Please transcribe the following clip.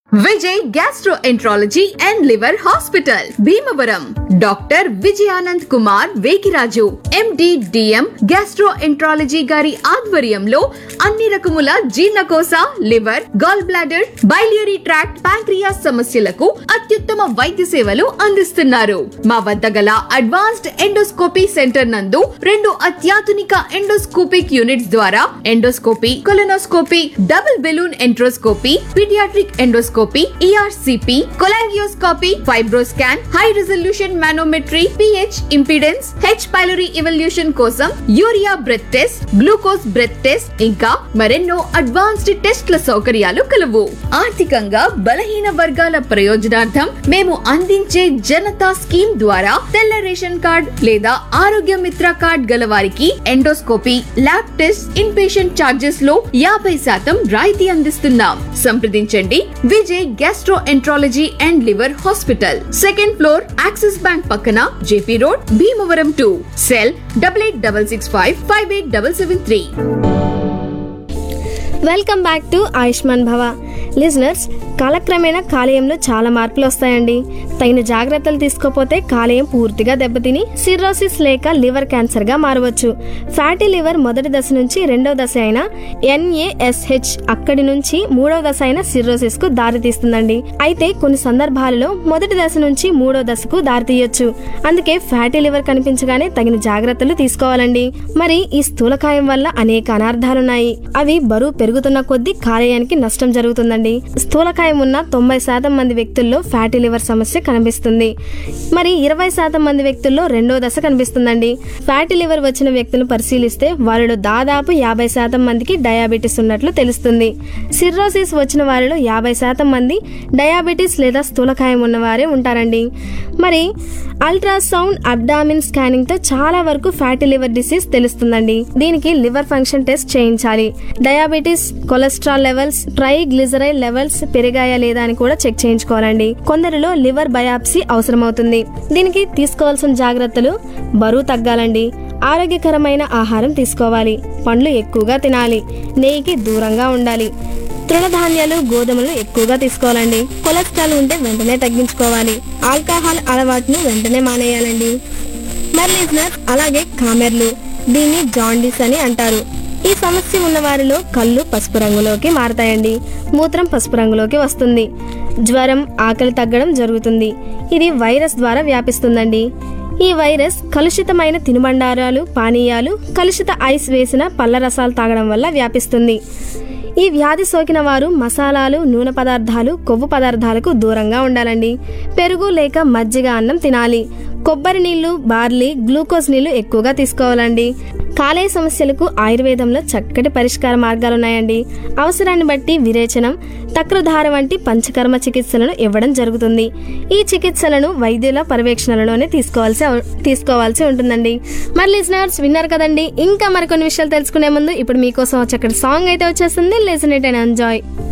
Vijay gastroenterology and liver hospital Bhimavaram doctor Vijayanand Kumar Vekiraju MD DM gastroenterology గారి ఆధ్వర్యంలో అన్ని రకముల జీర్ణకోశ liver gall bladder biliary tract pancreas సమస్యలకు అత్యుత్తమ వైద్య సేవలు అందిస్తున్నారు మా వద్ద గల అడ్వాన్స్డ్ ఎండోస్కోపీ సెంటర్ నందు రెండు అత్యాధునిక ఎండోస్కోపిక్ యూనిట్స్ ద్వారా endoscopy colonoscopy double balloon enteroscopy paediatric endoscopy ERCP cholangioscopy fibroscan high resolution manometry pH impedance H pylori evaluation కోసం urea breath test glucose breath test ఇంకా మరెన్నో అడ్వాన్స్డ్ టెస్ట్ల సౌకర్యాలు కలవు ఆర్థికంగా బలహీన వర్గాల ప్రయోజనార్థం మేము అందించే జనతా స్కీమ్ ద్వారా తెల్ల రేషన్ కార్డ్ లేదా ఆరోగ్య మిత్ర కార్డ్ గల వారికి endoscopy lab test in patient charges లో యాభై శాతం రాయితీ అందిస్తున్నాం సంప్రదించండి Vijay gastroenterology and liver hospital second floor Axis bank పక్కన JP road Bhimavaram to cell double eight double six five five eight double seven three welcome back to Ayushman Bhava listeners కాలక్రమేణా కాలేయంలో చాలా మార్పులు వస్తాయండి తగిన జాగ్రత్తలు తీసుకోపోతే కాలేయం పూర్తిగా దెబ్బతిని సిర్రోసిస్ లేక లివర్ క్యాన్సర్గా మారవచ్చు ఫ్యాటీ లివర్ మొదటి దశ నుంచి రెండవ దశ అయిన ఎన్ఏఎస్హెచ్ అక్కడి నుంచి మూడవ దశ అయిన సిర్రోసిస్ కు దారితీస్తుందండి అయితే కొన్ని సందర్భాలలో మొదటి దశ నుంచి మూడవ దశకు దారితీయొచ్చు అందుకే ఫ్యాటీ లివర్ కనిపించగానే తగిన జాగ్రత్తలు తీసుకోవాలండి మరి ఈ స్థూలకాయం వల్ల అనేక అనార్థాలున్నాయి అవి బరువు పెరుగుతున్న కొద్దీ కాలేయానికి నష్టం జరుగుతుందండి స్థూలకాయం ఉన్న తొంభై శాతం మంది వ్యక్తుల్లో ఫ్యాటీ లివర్ సమస్య కనిపిస్తుంది మరి ఇరవై శాతం మంది వ్యక్తుల్లో రెండో దశ కనిపిస్తుందండి ఫ్యాటీ లివర్ వచ్చిన వ్యక్తులను పరిశీలిస్తే వారిలో దాదాపు యాభై శాతం మందికి డయాబెటీస్ ఉన్నట్లు తెలుస్తుంది సిర్రోసిస్ వచ్చిన వారిలో యాభై శాతం మంది డయాబెటీస్ లేదా స్థూలకాయం ఉన్నవారే ఉంటారండి మరి అల్ట్రాసౌండ్ అబ్డామిన్ స్కానింగ్ తో చాలా వరకు ఫ్యాటీ లివర్ డిసీజ్ తెలుస్తుందండి దీనికి లివర్ ఫంక్షన్ టెస్ట్ చేయించాలి diabetes cholesterol levels triglyceride levels పెరిగాయా లేదా అని కూడా చెక్ చేయించుకోవాలండి కొందరిలో లివర్ బయాప్సీ అవసరమవుతుంది దీనికి తీసుకోవాల్సిన జాగ్రత్తలు బరువు తగ్గాలండి ఆరోగ్యకరమైన ఆహారం తీసుకోవాలి పండ్లు ఎక్కువగా తినాలి నెయ్యికి దూరంగా ఉండాలి తృణధాన్యాలు గోధుమలు ఎక్కువగా తీసుకోవాలండి కొలెస్ట్రాల్ ఉంటే వెంటనే తగ్గించుకోవాలి ఆల్కహాల్ అలవాటును వెంటనే మానేయాలండి మరి లిజనర్ అలాగే కామెర్లు దీన్ని జాండీస్ అని అంటారు ఈ సమస్య ఉన్న వారిలో కళ్ళు పసుపు రంగులోకి మారతాయండి మూత్రం పసుపు రంగులోకి వస్తుంది జ్వరం ఆకలి తగ్గడం జరుగుతుంది ఇది వైరస్ ద్వారా వ్యాపిస్తుందండి ఈ వైరస్ కలుషితమైన తినుబండారాలు పానీయాలు కలుషిత ఐస్ వేసిన పళ్ళ రసాలు తాగడం వల్ల వ్యాపిస్తుంది ఈ వ్యాధి సోకిన వారు మసాలాలు నూనె పదార్థాలు కొవ్వు పదార్థాలకు దూరంగా ఉండాలండి పెరుగు లేక మజ్జిగ అన్నం తినాలి కొబ్బరి నీళ్లు బార్లీ గ్లూకోజ్ నీళ్లు ఎక్కువగా తీసుకోవాలండి కాలేయ సమస్యలకు ఆయుర్వేదంలో చక్కటి పరిష్కార మార్గాలు ఉన్నాయండి అవసరాన్ని బట్టి విరేచనం తక్రధార వంటి పంచకర్మ చికిత్సలను ఇవ్వడం జరుగుతుంది ఈ చికిత్సలను వైద్యుల పర్యవేక్షణలోనే తీసుకోవాల్సి అవ- తీసుకోవాల్సి ఉంటుందండి మరి లిజనర్స్ విన్నారు కదండి ఇంకా మరికొన్ని విషయాలు తెలుసుకునే ముందు ఇప్పుడు మీకోసం ఒక చక్కటి సాంగ్ అయితే వచ్చేస్తుంది లిజన్ ఇట్ అండ్ ఎంజాయ్